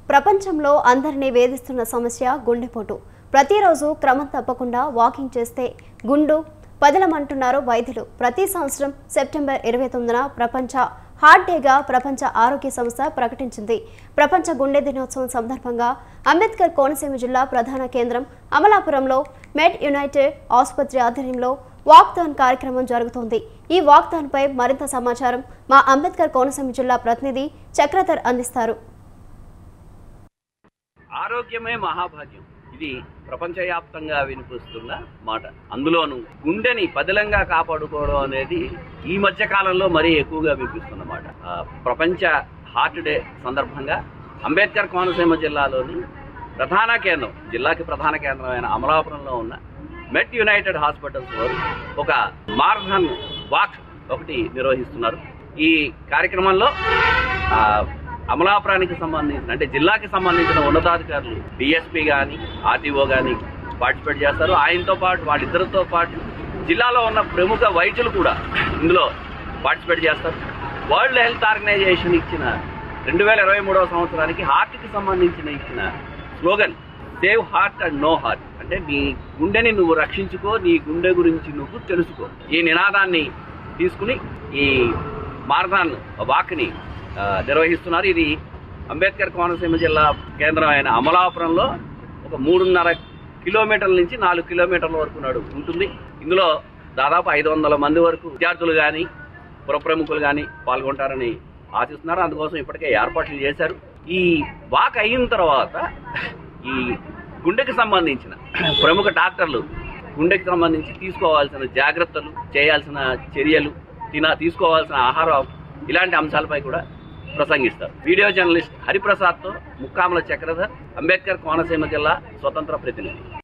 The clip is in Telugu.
ప్రపంచంలో అందరినీ వేధిస్తున్న సమస్య గుండెపోటు ప్రతిరోజు క్రమం తప్పకుండా వాకింగ్ చేస్తే గుండు పదలమంటున్నారు వైద్యులు ప్రతి సంవత్సరం సెప్టెంబర్ ఇరవై తొమ్మిదిన ప్రపంచ హార్ట్ డేగా ప్రపంచ ఆరోగ్య సంస్థ ప్రకటించింది ప్రపంచ గుండె దినోత్సవం సందర్భంగా అంబేద్కర్ కోనసీమ జిల్లా ప్రధాన కేంద్రం అమలాపురంలో మెడ్ యునైటెడ్ ఆసుపత్రి ఆధ్వర్యంలో వాక్థాన్ కార్యక్రమం జరుగుతోంది ఈ వాక్థాన్పై మరింత సమాచారం మా అంబేద్కర్ కోనసీమ జిల్లా ప్రతినిధి చక్రధర్ అందిస్తారు ఆరోగ్యమే మహాభాగ్యం ఇది ప్రపంచవ్యాప్తంగా వినిపిస్తున్న మాట అందులోనూ గుండెని పదిలంగా కాపాడుకోవడం అనేది ఈ మధ్య కాలంలో మరీ ఎక్కువగా వినిపిస్తున్న మాట ఆ, ప్రపంచ హార్ట్ డే సందర్భంగా అంబేద్కర్ కోనసీమ జిల్లాలోని ప్రధాన కేంద్రం జిల్లాకి ప్రధాన కేంద్రమైన అమలాపురంలో ఉన్న మెట్ యునైటెడ్ హాస్పిటల్స్ వారు ఒక మారథాన్ వాక్ ఒకటి నిర్వహిస్తున్నారు ఈ కార్యక్రమంలో ఆ, అమలాపురానికి సంబంధించిన అంటే జిల్లాకి సంబంధించిన ఉన్నతాధికారులు డిఎస్పీ కానీ ఆర్టీఓ కానీ పార్టిసిపేట్ చేస్తారు ఆయనతో పాటు వాళ్ళిద్దరితో పాటు జిల్లాలో ఉన్న ప్రముఖ వైద్యులు కూడా ఇందులో పార్టిసిపేట్ చేస్తారు వరల్డ్ హెల్త్ ఆర్గనైజేషన్ ఇచ్చిన రెండు వేల ఇరవై మూడవ సంవత్సరానికి హార్ట్కి సంబంధించిన ఇచ్చిన slogan save heart and know heart అంటే నీ గుండెని నువ్వు రక్షించుకో నీ గుండె గురించి నువ్వు తెలుసుకో ఈ నినాదాన్ని తీసుకుని ఈ మారథాన్ వాక్ని ఆ, నిర్వహిస్తున్నారు ఇది అంబేద్కర్ కోనసీమ జిల్లా కేంద్రం అయిన అమలాపురంలో ఒక మూడున్నర కిలోమీటర్ల నుంచి నాలుగు కిలోమీటర్ల వరకు నడు ఉంటుంది ఇందులో దాదాపు ఐదు వందల మంది వరకు విద్యార్థులు కానీ పురప్రముఖులు కానీ పాల్గొంటారని ఆశిస్తున్నారు అందుకోసం ఇప్పటికే ఏర్పాట్లు చేశారు ఈ వాక్ అయిన తర్వాత ఈ గుండెకి సంబంధించిన ప్రముఖ డాక్టర్లు గుండెకి సంబంధించి తీసుకోవాల్సిన జాగ్రత్తలు చేయాల్సిన చర్యలు తిన తీసుకోవాల్సిన ఆహారం ఇలాంటి అంశాలపై కూడా ప్రసంగిస్తారు వీడియో జర్నలిస్ట్ హరిప్రసాద్తో ముక్కాముల చక్రధర్ అంబేద్కర్ కోనసీమ జిల్లా స్వతంత్ర ప్రతినిధి